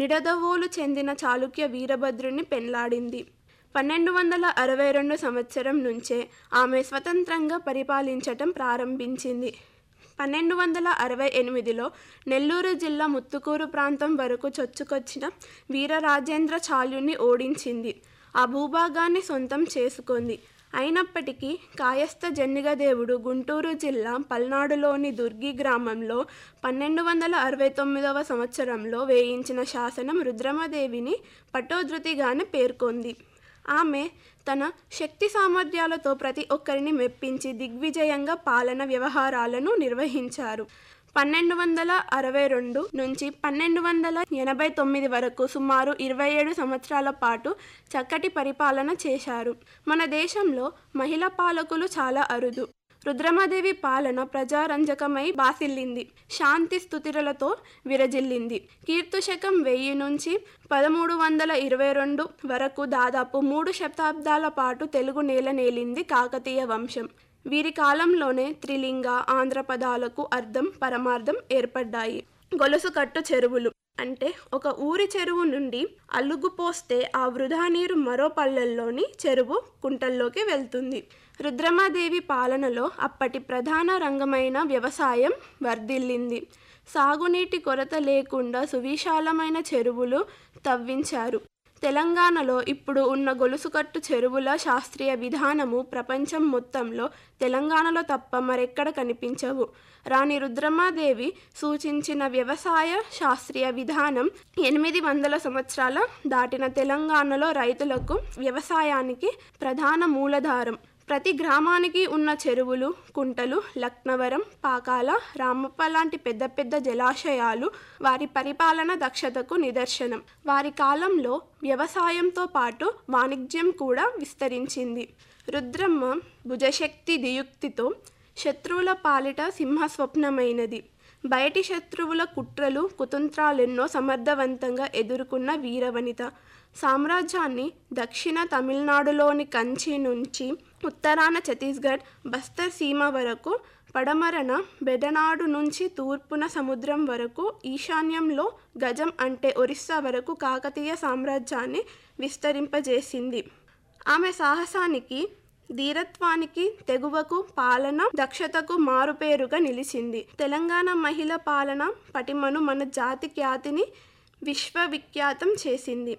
నిడదవోలు చెందిన చాళుక్య వీరభద్రుని పెండ్లాడింది పన్నెండు వందల అరవై రెండు సంవత్సరం నుంచే ఆమె స్వతంత్రంగా పరిపాలించటం ప్రారంభించింది పన్నెండు వందల అరవై ఎనిమిదిలో నెల్లూరు జిల్లా ముత్తుకూరు ప్రాంతం వరకు చొచ్చుకొచ్చిన వీరరాజేంద్ర చాళుని ఓడించింది ఆ భూభాగాన్ని సొంతం చేసుకుంది అయినప్పటికీ కాయస్థ జన్నిగదేవుడు గుంటూరు జిల్లా పల్నాడులోని దుర్గి గ్రామంలో పన్నెండు వందల అరవై తొమ్మిదవ సంవత్సరంలో వేయించిన శాసనం రుద్రమదేవిని పట్టోధృతిగానే పేర్కొంది ఆమె తన శక్తి సామర్థ్యాలతో ప్రతి ఒక్కరిని మెప్పించి దిగ్విజయంగా పాలన వ్యవహారాలను నిర్వహించారు పన్నెండు వందల అరవై రెండు నుంచి పన్నెండు వందల ఎనభై తొమ్మిది వరకు సుమారు ఇరవై ఏడు సంవత్సరాల పాటు చక్కటి పరిపాలన చేశారు మన దేశంలో మహిళా పాలకులు చాలా అరుదు రుద్రమాదేవి పాలన ప్రజారంజకమై బాసిల్లింది శాంతి స్థుతిరలతో విరజిల్లింది కీర్తుశకం వెయ్యి నుంచి పదమూడు వందల ఇరవై రెండు వరకు దాదాపు మూడు శతాబ్దాల పాటు తెలుగు నేల నేలింది కాకతీయ వంశం వీరి కాలంలోనే త్రిలింగ ఆంధ్ర పదాలకు అర్థం పరమార్థం ఏర్పడ్డాయి గొలుసు కట్టు చెరువులు అంటే ఒక ఊరి చెరువు నుండి అల్లుగు పోస్తే ఆ వృధా నీరు మరో పల్లెల్లోని చెరువు కుంటల్లోకి వెళ్తుంది రుద్రమాదేవి పాలనలో అప్పటి ప్రధాన రంగమైన వ్యవసాయం వర్ధిల్లింది సాగునీటి కొరత లేకుండా సువిశాలమైన చెరువులు తవ్వించారు తెలంగాణలో ఇప్పుడు ఉన్న గొలుసుకట్టు చెరువుల శాస్త్రీయ విధానము ప్రపంచం మొత్తంలో తెలంగాణలో తప్ప మరెక్కడ కనిపించవు రాణి రుద్రమాదేవి సూచించిన వ్యవసాయ శాస్త్రీయ విధానం ఎనిమిది వందల సంవత్సరాల దాటిన తెలంగాణలో రైతులకు వ్యవసాయానికి ప్రధాన మూలధారం ప్రతి గ్రామానికి ఉన్న చెరువులు కుంటలు లక్నవరం పాకాల రామప్ప లాంటి పెద్ద పెద్ద జలాశయాలు వారి పరిపాలన దక్షతకు నిదర్శనం వారి కాలంలో వ్యవసాయంతో పాటు వాణిజ్యం కూడా విస్తరించింది రుద్రమ్మ భుజశక్తి దియుక్తితో శత్రువుల పాలిట సింహస్వప్నమైనది బయటి శత్రువుల కుట్రలు కుతంత్రాలెన్నో సమర్థవంతంగా ఎదుర్కొన్న వీరవనిత సామ్రాజ్యాన్ని దక్షిణ తమిళనాడులోని కంచి నుంచి ఉత్తరాన ఛత్తీస్గఢ్ బస్తర్ సీమ వరకు పడమరన బెడనాడు నుంచి తూర్పున సముద్రం వరకు ఈశాన్యంలో గజం అంటే ఒరిస్సా వరకు కాకతీయ సామ్రాజ్యాన్ని విస్తరింపజేసింది ఆమె సాహసానికి ధీరత్వానికి తెగువకు పాలన దక్షతకు మారుపేరుగా నిలిచింది తెలంగాణ మహిళ పాలన పటిమను మన జాతి ఖ్యాతిని విశ్వవిఖ్యాతం చేసింది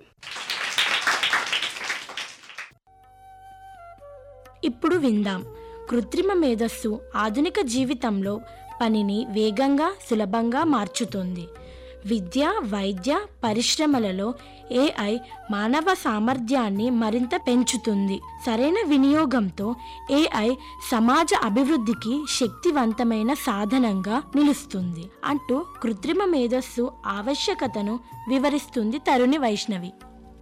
ఇప్పుడు విందాం కృత్రిమ మేధస్సు ఆధునిక జీవితంలో పనిని వేగంగా సులభంగా మార్చుతుంది విద్య వైద్య పరిశ్రమలలో ఏఐ మానవ సామర్థ్యాన్ని మరింత పెంచుతుంది సరైన వినియోగంతో ఏఐ సమాజ అభివృద్ధికి శక్తివంతమైన సాధనంగా నిలుస్తుంది అంటూ కృత్రిమ మేధస్సు ఆవశ్యకతను వివరిస్తుంది తరుణి వైష్ణవి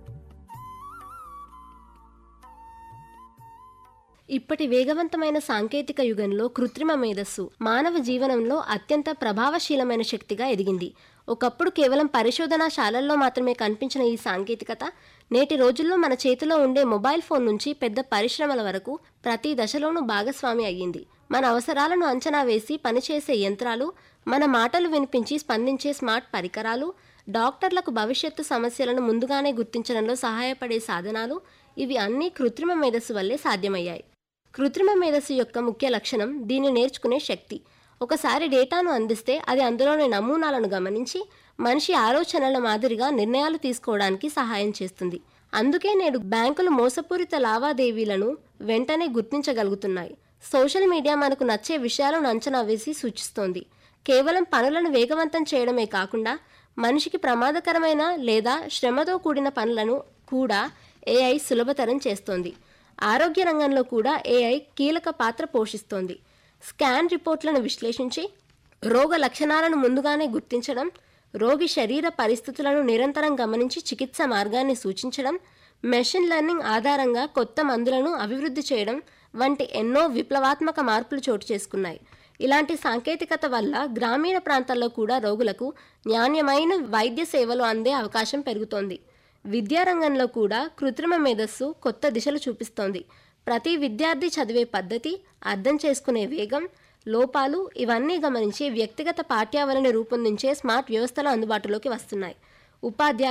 ఇప్పటి వేగవంతమైన సాంకేతిక యుగంలో కృత్రిమ మేధస్సు మానవ జీవనంలో అత్యంత ప్రభావశీలమైన శక్తిగా ఎదిగింది ఒకప్పుడు కేవలం పరిశోధనా శాలల్లో మాత్రమే కనిపించిన ఈ సాంకేతికత నేటి రోజుల్లో మన చేతిలో ఉండే మొబైల్ ఫోన్ నుంచి పెద్ద పరిశ్రమల వరకు ప్రతి దశలోనూ భాగస్వామి అయ్యింది మన అవసరాలను అంచనా వేసి పనిచేసే యంత్రాలు మన మాటలు వినిపించి స్పందించే స్మార్ట్ పరికరాలు డాక్టర్లకు భవిష్యత్తు సమస్యలను ముందుగానే గుర్తించడంలో సహాయపడే సాధనాలు ఇవి అన్నీ కృత్రిమ మేధస్సు వల్లే సాధ్యమయ్యాయి కృత్రిమ మేధస్సు యొక్క ముఖ్య లక్షణం దీన్ని నేర్చుకునే శక్తి ఒకసారి డేటాను అందిస్తే అది అందులోని నమూనాలను గమనించి మనిషి ఆలోచనల మాదిరిగా నిర్ణయాలు తీసుకోవడానికి సహాయం చేస్తుంది అందుకే నేడు బ్యాంకులు మోసపూరిత లావాదేవీలను వెంటనే గుర్తించగలుగుతున్నాయి సోషల్ మీడియా మనకు నచ్చే విషయాలను అంచనా వేసి సూచిస్తోంది కేవలం పనులను వేగవంతం చేయడమే కాకుండా మనిషికి ప్రమాదకరమైన లేదా శ్రమతో కూడిన పనులను కూడా ఏఐ సులభతరం చేస్తోంది ఆరోగ్య రంగంలో కూడా ఏఐ కీలక పాత్ర పోషిస్తోంది స్కాన్ రిపోర్ట్లను విశ్లేషించి రోగ లక్షణాలను ముందుగానే గుర్తించడం రోగి శరీర పరిస్థితులను నిరంతరం గమనించి చికిత్స మార్గాన్ని సూచించడం మెషిన్ లెర్నింగ్ ఆధారంగా కొత్త మందులను అభివృద్ధి చేయడం వంటి ఎన్నో విప్లవాత్మక మార్పులు చోటు చేసుకున్నాయి ఇలాంటి సాంకేతికత వల్ల గ్రామీణ ప్రాంతాల్లో కూడా రోగులకు నాణ్యమైన వైద్య సేవలు అందే అవకాశం పెరుగుతోంది విద్యారంగంలో కూడా కృత్రిమ మేధస్సు కొత్త దిశలు చూపిస్తోంది ప్రతి విద్యార్థి చదివే పద్ధతి అర్థం చేసుకునే వేగం లోపాలు ఇవన్నీ గమనించి వ్యక్తిగత పాఠ్యావళిని రూపొందించే స్మార్ట్ వ్యవస్థలు అందుబాటులోకి వస్తున్నాయి ఉపాధ్యాయ